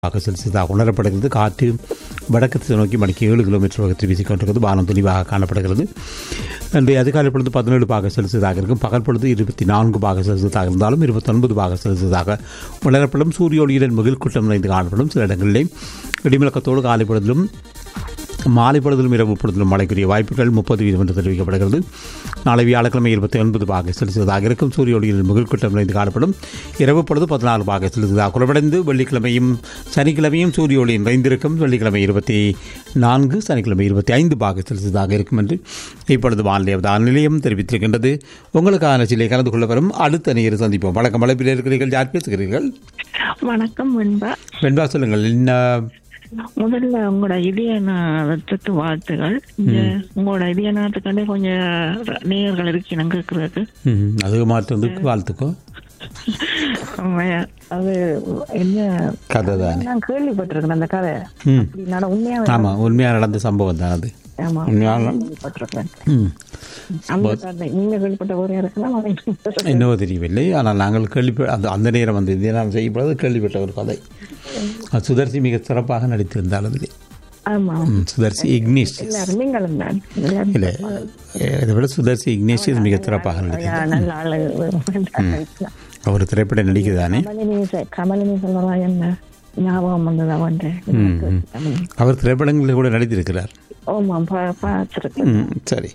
ஆக செல்சியஸாக உணரப்படுகிறது காற்று வடக்கு திசை நோக்கி மணிக்கு ஏழு கிலோமீட்டர் வேகத்தில் வீசிக்கொண்டிருக்கிறது வானம் தெளிவாக காணப்படுகிறது இன்றைய அதிகாலை பொழுது பதினேழு பாக செல்சியஸாக இருக்கும் பகல் பொழுது இருபத்தி நான்கு பாக செல்சியஸாக இருந்தாலும் இருபத்தொன்பது பாக செல்சியஸாக உணரப்படும் சூரிய ஒளியுடன் மிகில் கூட்டம் நிறைந்து காணப்படும் சில இடங்களிலே இடிமுழக்கத்தோடு காலை பொழுதிலும் மாலை பொழுதிலும் இரவு பொழுதிலும் மழைக்குரிய வாய்ப்புகள் முப்பது வீதம் என்று தெரிவிக்கப்படுகிறது நாளை வியாழக்கிழமை இருபத்தி ஒன்பது பாக செலுத்துவதாக இருக்கும் சூரிய ஒளியில் முகில் கூட்டம் நிறைந்து காணப்படும் இரவு பொழுது பதினாறு பாக செலுத்துவதாக குறைவடைந்து வெள்ளிக்கிழமையும் சனிக்கிழமையும் சூரிய ஒளி நிறைந்திருக்கும் வெள்ளிக்கிழமை இருபத்தி நான்கு சனிக்கிழமை இருபத்தி ஐந்து பாக செலுத்துவதாக இருக்கும் என்று இப்பொழுது வானிலை அவதான நிலையம் தெரிவித்திருக்கின்றது உங்களுக்கான சிலை கலந்து கொள்ள வரும் அடுத்த நேரம் சந்திப்போம் வழக்கம் மலைப்பில் இருக்கிறீர்கள் யார் பேசுகிறீர்கள் வணக்கம் வெண்பா வெண்பா சொல்லுங்கள் என்ன முதல்ல உங்களோட இதய நாதத்துக்கு வாழ்த்துகள் இந்த உங்களோட இதய நாதத்துக்காண்டே கொஞ்சம் நேயர்கள் இருக்கணும் கேட்கறதுக்கு ம், அது மாற்றத்துக்கு வாழ்த்துக்கோ உண்மையா, அது என்ன கதை தானே நான் கேள்விப்பட்டிருக்கேன் அந்த கதை ம் அப்படி நட உண்மையா ஆமாம் உண்மையாக நடந்த சம்பவம் தான் அது ஆமா உண்மையாக கேள்விப்பட்டிருக்கேன் ம் அந்த கதை நீங்க கேள்விப்பட்ட ஒரே இருக்கலாம் அதை என்னவோ தெரியவில்லை ஆனால் நாங்கள் கேள்வி அந்த அந்த நேரம் வந்து இதை நாம் செய்யப்படாது கேள்விப்பட்ட ஒரு கதை அது சுதர்சி மிக சிறப்பாக நடித்திருந்தால் அதில் ஆமா ம், சுதர்சி இக்னேஷியஸ் எல்லாரும் நீங்களும் தான் எல்லாரும் இல்லை இதை விட சுதர்சி இக்னேஷியஸ் மிக சிறப்பாக நடித்தார் யா, நல்ல ஆளு அவர் திரைப்பட நடிகை தானே கமலினி செ- கமலினி சொல்றதா என்ன ஞாபகம் வந்ததா வந்து அவர் திரைப்படங்களில் கூட நடித்திருக்கிறார் ஆமா பா- பார்த்திருக்கேன் ம் சரி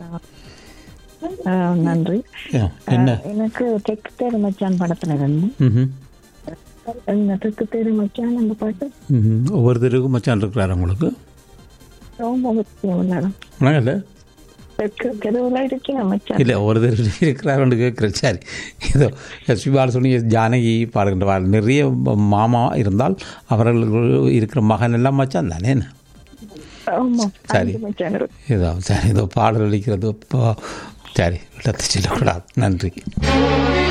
ஆ, நன்றி ஆ, என்ன எனக்கு தெற்கு தேரு மச்சான் படத்துல இருந்து ம்ஹும். இந்த தெற்கு தேரு மச்சான் அந்த பாட்டு ம்ஹும். ஒவ்வொருத்தருக்கும் மச்சான் இருக்கிறார் உங்களுக்கு ரொம்ப முக்கியம் உள்ளது வணக்கம்ல தெற்கு தெருவுல இருக்கேன் மச்சான் இல்லை ஒருத்தர் இருக்கிறாருன்னு கேட்குறேன் சரி ஏதோ எஸ்பி பாலசுனி எஸ் ஜானகி பாடுகின்ற பாடல் நிறைய மாமா இருந்தால் அவர்களுக்கு இருக்கிற மகன் எல்லாம் மச்சான் தானே என்ன ஆமா சரி. அஞ்சு மச்சான் இருக்கு. ஏதோ சரி ஏதோ பாடல் அளிக்கிறது இப்போ சரி இடத்தை சொல்லக்கூடாது நன்றி